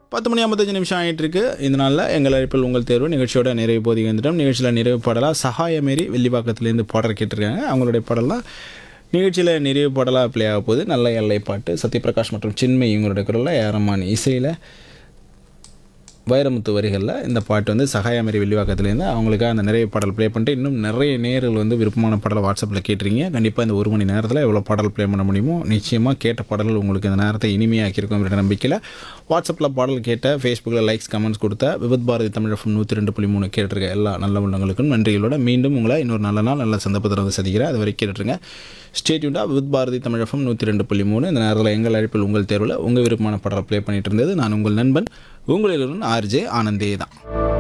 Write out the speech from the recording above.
பத்து மணி ஐம்பத்தஞ்சு நிமிஷம் ஆகிட்டு இருக்கு இந்த நாளில் எங்கள் அழைப்பில் உங்கள் தேர்வு நிகழ்ச்சியோட நிறைவு போதி வந்துட்டோம் நிகழ்ச்சியில் நிறைவு பாடலாக சகாயமேரி வெள்ளிப்பாக்கத்துலேருந்து பாடல் கேட்டிருக்காங்க அவங்களுடைய பாடலாம் நிகழ்ச்சியில் நிறைவு பாடலாக ப்ளே ஆக போகுது நல்ல எல்லை பாட்டு சத்யபிரகாஷ் மற்றும் சின்மை இவங்களுடைய குரலில் ஏரமான் இசையில் வைரமுத்து வரிகளில் இந்த பாட்டு வந்து சகாயமரி வெள்ளிவாக்கத்துலேருந்து அவங்களுக்காக அந்த நிறைய பாடல் ப்ளே பண்ணிட்டு இன்னும் நிறைய நேர்கள் வந்து விருப்பமான பாடலை வாட்ஸ்அப்பில் கேட்டிருக்கீங்க கண்டிப்பாக இந்த ஒரு மணி நேரத்தில் எவ்வளோ பாடல் ப்ளே பண்ண முடியுமோ நிச்சயமாக கேட்ட பாடல்கள் உங்களுக்கு இந்த நேரத்தை இனிமையாக்கியிருக்கும் என்ற நம்பிக்கையில் வாட்ஸ்அப்பில் பாடல் கேட்ட ஃபேஸ்புக்கில் லைக்ஸ் கமெண்ட்ஸ் கொடுத்த விபத் பாரதி தமிழ் எஃப்எம் நூற்றி ரெண்டு புள்ளி மூணு கேட்டிருக்க எல்லா நல்ல உள்ளங்களுக்கும் நன்றிகளோட மீண்டும் உங்களை இன்னொரு நல்ல நாள் நல்ல சந்தர்ப்பத்தில் வந்து சந்திக்கிறேன் அது வரைக்கும் கேட்டுருங்க ஸ்டேட்யூண்டாக வித் பாரதி தமிழ் எஃப்எம் நூற்றி ரெண்டு புள்ளி மூணு இந்த நேரத்தில் எங்கள் அழைப்பில் உங்கள் தேர்வில் உங்கள் விருப்பமான பாடலை ப்ளே பண்ணிட்டு இருந்தது நான் உங்கள் நண்பன் உங்களிலிருந்து ஆர்ஜே ஆனந்தே தான்